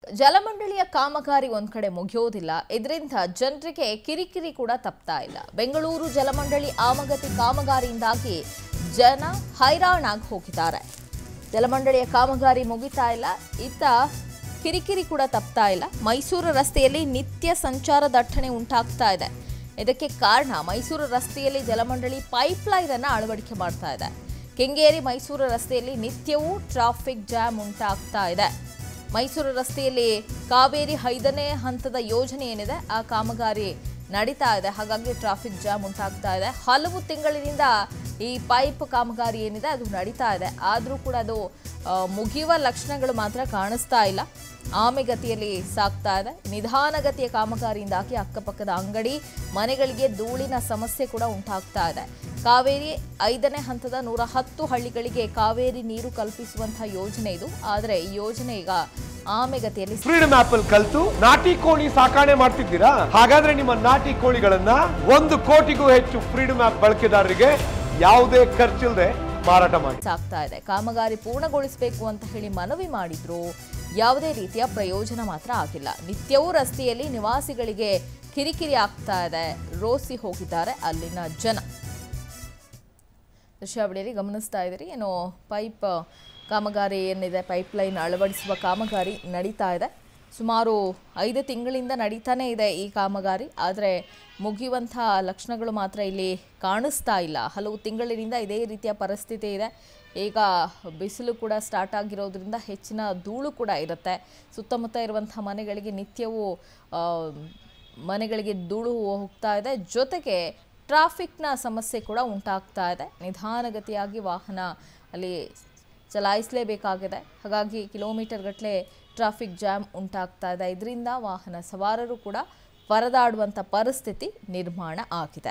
ಜಲಮಂಡಳಿಯ ಕಾಮಗಾರಿ ಒಂದ್ ಕಡೆ ಮುಗಿಯೋದಿಲ್ಲ ಇದರಿಂದ ಜನರಿಗೆ ಕಿರಿಕಿರಿ ಕೂಡ ತಪ್ತಾ ಇಲ್ಲ ಬೆಂಗಳೂರು ಜಲಮಂಡಳಿ ಆಮಗತಿ ಕಾಮಗಾರಿಯಿಂದಾಗಿ ಜನ ಹೈರಾಣಾಗಿ ಹೋಗಿದ್ದಾರೆ ಜಲಮಂಡಳಿಯ ಕಾಮಗಾರಿ ಮುಗಿತಾ ಇಲ್ಲ ಇತ್ತ ಕಿರಿಕಿರಿ ಕೂಡ ತಪ್ತಾ ಇಲ್ಲ ಮೈಸೂರು ರಸ್ತೆಯಲ್ಲಿ ನಿತ್ಯ ಸಂಚಾರ ದಟ್ಟಣೆ ಉಂಟಾಗ್ತಾ ಇದೆ ಇದಕ್ಕೆ ಕಾರಣ ಮೈಸೂರು ರಸ್ತೆಯಲ್ಲಿ ಜಲಮಂಡಳಿ ಪೈಪ್ಲೈನ್ ಅನ್ನು ಅಳವಡಿಕೆ ಮಾಡ್ತಾ ಇದೆ ಕೆಂಗೇರಿ ಮೈಸೂರು ರಸ್ತೆಯಲ್ಲಿ ನಿತ್ಯವೂ ಟ್ರಾಫಿಕ್ ಜಾಮ್ ಉಂಟಾಗ್ತಾ ಇದೆ ಮೈಸೂರು ರಸ್ತೆಯಲ್ಲಿ ಕಾವೇರಿ ಐದನೇ ಹಂತದ ಯೋಜನೆ ಏನಿದೆ ಆ ಕಾಮಗಾರಿ ನಡೀತಾ ಇದೆ ಹಾಗಾಗಿ ಟ್ರಾಫಿಕ್ ಜಾಮ್ ಉಂಟಾಗ್ತಾ ಇದೆ ಹಲವು ತಿಂಗಳಿನಿಂದ ಈ ಪೈಪ್ ಕಾಮಗಾರಿ ಏನಿದೆ ಅದು ನಡೀತಾ ಇದೆ ಆದರೂ ಕೂಡ ಅದು ಆ, ಮುಗಿಯುವ ಲಕ್ಷಣಗಳು ಮಾತ್ರ ಕಾಣಿಸ್ತಾ ಇಲ್ಲ ಆಮೆಗತಿಯಲ್ಲಿ ಸಾಗ್ತಾ ಇದೆ ನಿಧಾನಗತಿಯ ಕಾಮಗಾರಿಯಿಂದಾಗಿ ಅಕ್ಕಪಕ್ಕದ ಅಂಗಡಿ ಮನೆಗಳಿಗೆ ಧೂಳಿನ ಸಮಸ್ಯೆ ಕೂಡ ಉಂಟಾಗ್ತಾ ಇದೆ ಕಾವೇರಿ ಐದನೇ ಹಂತದ ನೂರ ಹತ್ತು ಹಳ್ಳಿಗಳಿಗೆ ಕಾವೇರಿ ನೀರು ಕಲ್ಪಿಸುವಂತಹ ಯೋಜನೆ ಇದು ಆದರೆ ಈ ಯೋಜನೆ ಈಗ ಆಮೆಗತಿಯಲ್ಲಿ ಫ್ರೀಡಮ್ ಆಪ್ ಅಲ್ಲಿ ಕಲ್ತು ನಾಟಿ ಕೋಳಿ ಸಾಕಾಣೆ ಮಾಡ್ತಿದ್ದೀರಾ ಹಾಗಾದ್ರೆ ನಿಮ್ಮ ನಾಟಿ ಕೋಳಿಗಳನ್ನ ಒಂದು ಕೋಟಿಗೂ ಹೆಚ್ಚು ಫ್ರೀಡಮ್ ಆಪ್ ಬಳಕೆದಾರರಿಗೆ ಯಾವುದೇ ಖರ್ಚಿಲ್ಲದೆ ಮಾರಾಟ ಮಾಡಿ ಸಾಗ್ತಾ ಇದೆ ಕಾಮಗಾರಿ ಪೂರ್ಣಗೊಳಿಸಬೇಕು ಅಂತ ಹೇಳಿ ಮನವಿ ಮಾಡಿದ್ರು ಯಾವುದೇ ರೀತಿಯ ಪ್ರಯೋಜನ ಮಾತ್ರ ಆಗಿಲ್ಲ ನಿತ್ಯವೂ ರಸ್ತೆಯಲ್ಲಿ ನಿವಾಸಿಗಳಿಗೆ ಕಿರಿಕಿರಿ ಆಗ್ತಾ ಇದೆ ರೋಸಿ ಹೋಗಿದ್ದಾರೆ ಅಲ್ಲಿನ ಜನ ದೃಶ್ಯಾವಳಿಯಲ್ಲಿ ಗಮನಿಸ್ತಾ ಇದ್ದೀರಿ ಏನು ಪೈಪ್ ಕಾಮಗಾರಿ ಏನಿದೆ ಪೈಪ್ಲೈನ್ ಅಳವಡಿಸುವ ಕಾಮಗಾರಿ ನಡೀತಾ ಇದೆ ಸುಮಾರು ಐದು ತಿಂಗಳಿಂದ ನಡೀತಾನೇ ಇದೆ ಈ ಕಾಮಗಾರಿ ಆದರೆ ಮುಗಿಯುವಂಥ ಲಕ್ಷಣಗಳು ಮಾತ್ರ ಇಲ್ಲಿ ಕಾಣಿಸ್ತಾ ಇಲ್ಲ ಹಲವು ತಿಂಗಳಿನಿಂದ ಇದೇ ರೀತಿಯ ಪರಿಸ್ಥಿತಿ ಇದೆ ಈಗ ಬಿಸಿಲು ಕೂಡ ಸ್ಟಾರ್ಟ್ ಆಗಿರೋದ್ರಿಂದ ಹೆಚ್ಚಿನ ಧೂಳು ಕೂಡ ಇರುತ್ತೆ ಸುತ್ತಮುತ್ತ ಇರುವಂಥ ಮನೆಗಳಿಗೆ ನಿತ್ಯವೂ ಆ, ಮನೆಗಳಿಗೆ ಧೂಳು ಹೋಗ್ತಾ ಇದೆ ಜೊತೆಗೆ ಟ್ರಾಫಿಕ್ನ ಸಮಸ್ಯೆ ಕೂಡ ಉಂಟಾಗ್ತಾ ಇದೆ ನಿಧಾನಗತಿಯಾಗಿ ವಾಹನ ಅಲ್ಲಿ ಚಲಾಯಿಸಲೇಬೇಕಾಗಿದೆ ಹಾಗಾಗಿ ಕಿಲೋಮೀಟರ್ ಗಟ್ಟಲೆ ಟ್ರಾಫಿಕ್ ಜಾಮ್ ಉಂಟಾಗ್ತಾ ಇದೆ ಇದರಿಂದ ವಾಹನ ಸವಾರರು ಕೂಡ ಪರದಾಡುವಂಥ ಪರಿಸ್ಥಿತಿ ನಿರ್ಮಾಣ ಆಗಿದೆ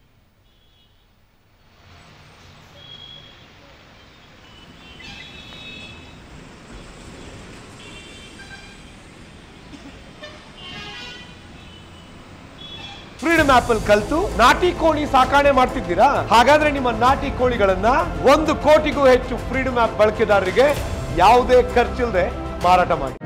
ಫ್ರೀಡಮ್ ಆಪ್ ಅಲ್ಲಿ ಕಲ್ತು ನಾಟಿ ಕೋಳಿ ಸಾಕಾಣೆ ಮಾಡ್ತಿದ್ದೀರಾ ಹಾಗಾದ್ರೆ ನಿಮ್ಮ ನಾಟಿ ಕೋಳಿಗಳನ್ನ ಒಂದು ಕೋಟಿಗೂ ಹೆಚ್ಚು ಫ್ರೀಡಮ್ ಆಪ್ ಬಳಕೆದಾರರಿಗೆ ಯಾವುದೇ ಖರ್ಚಿಲ್ಲದೆ ಮಾರಾಟ ಮಾಡಿ